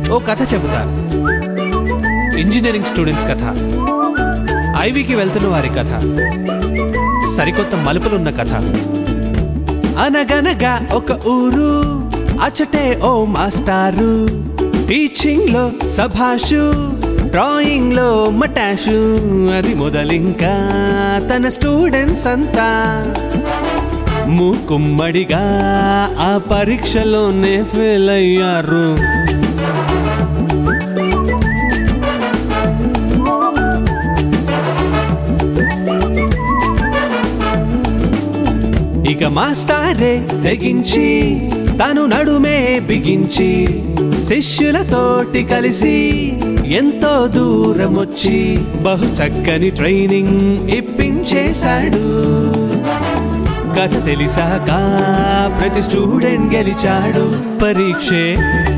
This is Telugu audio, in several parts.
ఓ కథ చెబుతా ఇంజనీరింగ్ స్టూడెంట్స్ కథ ఐవీకి వెళ్తున్న వారి కథ సరికొత్త మలుపులున్న కథ అనగనగా ఒక ఊరు అచ్చటే ఓ మాస్టారు టీచింగ్ లో సభాషు డ్రాయింగ్ లో మటాషు అది మొదలింకా తన స్టూడెంట్స్ అంతా మూకుమ్మడిగా ఆ పరీక్షలోనే ఫెయిల్ అయ్యారు ఇక మాస్టారే తెగించి తను నడుమే బిగించి శిష్యులతోటి కలిసి ఎంతో దూరం వచ్చి బహు చక్కని ట్రైనింగ్ ఇప్పించేశాడు కథ తెలిసాక ప్రతి స్టూడెంట్ గెలిచాడు పరీక్షే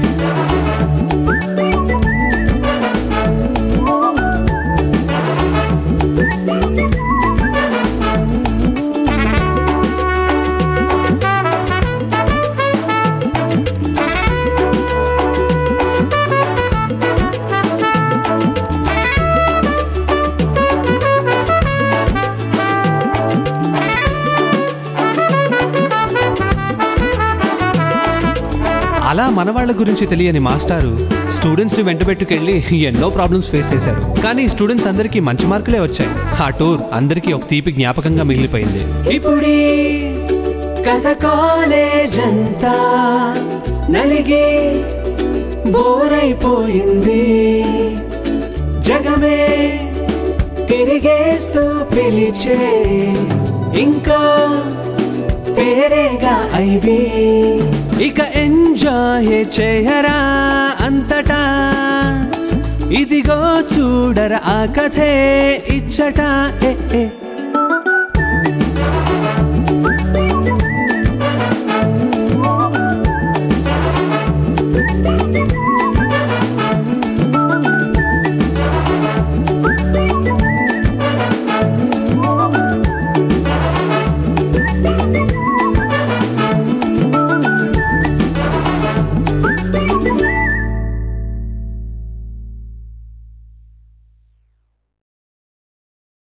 అలా మనవాళ్ల గురించి తెలియని మాస్టారు స్టూడెంట్స్ ని వెంటబెట్టుకెళ్లి ఎన్నో ప్రాబ్లమ్స్ ఫేస్ చేశారు కానీ స్టూడెంట్స్ అందరికీ మంచి మార్కులే వచ్చాయి ఆ టూర్ అందరికీ ఒక తీపి జ్ఞాపకంగా మిగిలిపోయింది ఇప్పుడీ కథ కాలేజ్ అంతా నలిగి బోరైపోయింది జగమే తిరిగేస్తూ పిలిచే ఇంకా పేరేగా ఐవి ఇక ఎంజాయ్ చేయరా అంతటా ఇదిగో చూడరా ఆ కథే ఇచ్చట ఏ ఏ